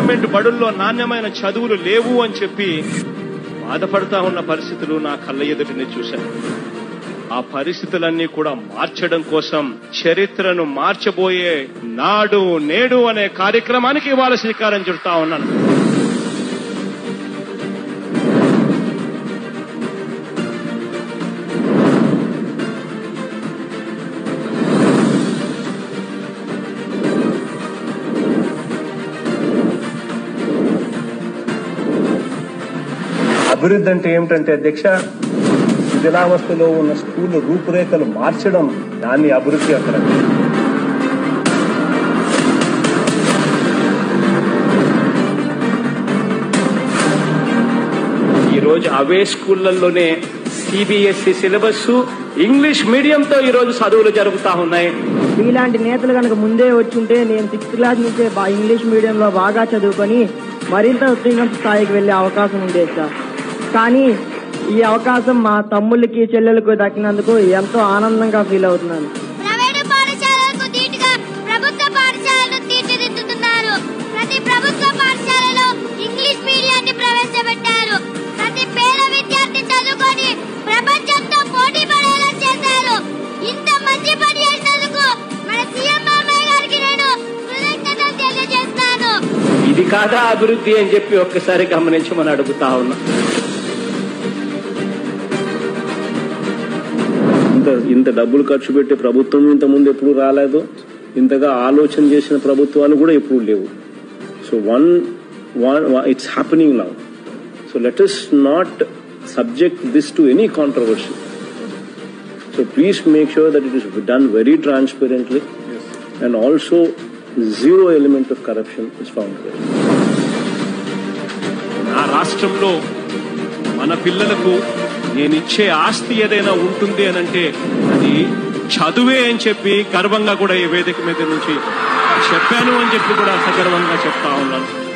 government బడుల్లో నాణ్యమైన చదువులు లేవు అని చెప్పి బాధపడతా ఉన్న పరిస్థితులు నా కళ్ళ ఎదుటిని చూశాను ఆ పరిస్థితులన్నీ కూడా మార్చడం కోసం చరిత్రను మార్చబోయే నాడు నేడు అనే కార్యక్రమానికి ఇవాళ శ్రీకారం చుడతా ఉన్నాను అభివృద్ధి అంటే ఏమిటంటే అధ్యక్ష శిథిలావస్థలో ఉన్న స్కూల్ రూపురేఖలు మార్చడం దాన్ని అభివృద్ధి అక్కడ ఈ రోజు అవే స్కూళ్లలోనే సిబిఎస్ఈ సిలబస్ ఇంగ్లీష్ మీడియంతో ఈ రోజు చదువులు జరుగుతా ఉన్నాయి ఇలాంటి నేతలు కనుక ముందే వచ్చుంటే నేను సిక్స్త్ క్లాస్ నుంచే బా- ఇంగ్లీష్ మీడియంలో బాగా చదువుకొని మరింత ఉత్తీర్ణ స్థాయికి వెళ్లే అవకాశం ఉండేది సార్ కానీ ఈ అవకాశం మా తమ్ముళ్ళకి చెల్లెలకు దక్కినందుకు ఎంతో ఆనందంగా ఫీల్ అవుతున్నాను ప్రైవేటు పాఠశాలలకు ధీటుగా ప్రభుత్వ పాఠశాలను తీర్చిదిద్దుతున్నారు ప్రతి ప్రభుత్వ పాఠశాలలో ఇంగ్లీష్ మీడియాన్ని ప్రవేశపెట్టారు ప్రతి పేద విద్యార్థి చదువుకొని ప్రపంచంతో పోటీ పడేలా చేశారు ఇంత మంచి పని చేసినందుకు మన సీఎం మామయ్య గారికి నేను కృతజ్ఞతలు తెలియజేస్తాను ఇది కాదా అభివృద్ధి అని చెప్పి ఒక్కసారి గమనించమని అడుగుతా ఉన్నా ఇంత ఇంత డబ్బులు ఖర్చు పెట్టే ప్రభుత్వం ఇంత ముందు ఎప్పుడు రాలేదు ఇంతగా ఆలోచన చేసిన ప్రభుత్వాలు కూడా ఎప్పుడు లేవు so one one it's happening now so let us not subject this to any controversy so please make sure that it is done very transparently and also zero element of corruption is found నా రాష్ట్రంలో మన పిల్లలకు నేనిచ్చే ఆస్తి ఏదైనా ఉంటుంది అని అంటే అది చదువే అని చెప్పి గర్వంగా కూడా ఈ వేదిక మీద నుంచి చెప్పాను అని చెప్పి కూడా సగర్వంగా చెప్తా ఉన్నాను